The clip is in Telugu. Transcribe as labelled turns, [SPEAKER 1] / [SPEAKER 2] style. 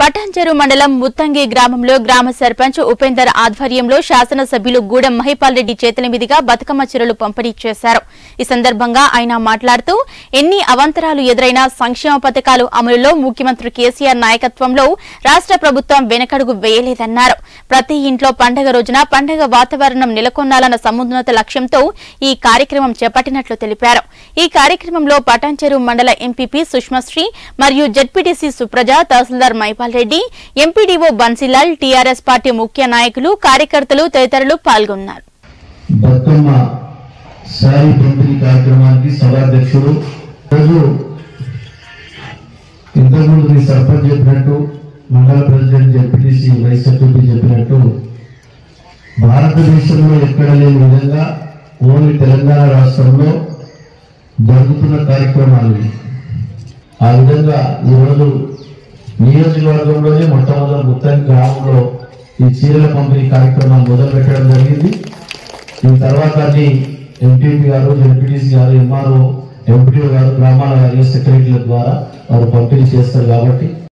[SPEAKER 1] పటాన్చెరు మండలం ముత్తంగి గ్రామంలో గ్రామ సర్పంచ్ ఉపేందర్ ఆధ్వర్యంలో శాసనసభ్యులు గూడెం మహిపాల్ రెడ్డి చేతుల మీదుగా బతుకమ్మ చీరలు పంపిణీ చేశారు ఈ సందర్భంగా ఆయన మాట్లాడుతూ ఎన్ని అవంతరాలు ఎదురైనా సంక్షేమ పథకాలు అమలులో ముఖ్యమంత్రి కేసీఆర్ నాయకత్వంలో రాష్ట్ర ప్రభుత్వం వెనకడుగు వేయలేదన్నారు ప్రతి ఇంట్లో పండగ రోజున పండగ వాతావరణం నెలకొన్నాలన్న సమున్నత లక్ష్యంతో ఈ కార్యక్రమం చేపట్టినట్లు తెలిపారు ఈ కార్యక్రమంలో పటాన్చెరు మండల ఎంపీపీ సుష్మశ్రీ మరియు జడ్పీటీసీ సుప్రజ తహసీల్దార్ మైపాల్ రెడ్డి ఎంపీడీఓ బన్సీలాల్ టీఆర్ఎస్ పార్టీ ముఖ్య నాయకులు కార్యకర్తలు తదితరులు పాల్గొన్నారు
[SPEAKER 2] బతుకమ్మ శారీ పంపిణీ కార్యక్రమానికి సభాధ్యక్షుడు రోజు ఇంతకుముందు మీ సర్పంచ్ చెప్పినట్టు మండల ప్రెసిడెంట్ జెడ్పీటీసీ వైస్ సెక్రటరీ చెప్పినట్టు భారతదేశంలో ఎక్కడ లేని విధంగా ఓన్లీ తెలంగాణ రాష్ట్రంలో జరుగుతున్న కార్యక్రమాలు ఇవి. ఆ విధంగా ఈరోజు నియోజకవర్గంలోనే మొట్టమొదటి ముత్తాయి గ్రామంలో ఈ చీరల పంపిణీ కార్యక్రమం మొదలు పెట్టడం జరిగింది దీని తర్వాత అన్ని ఎంపీపీ గారు ఎంపీటీసీ గారు ఎంఆర్ఓ ఎంపీడీ గారు గ్రామాల వారి సెక్రటరీల ద్వారా వారు పంపిణీ చేస్తారు కాబట్టి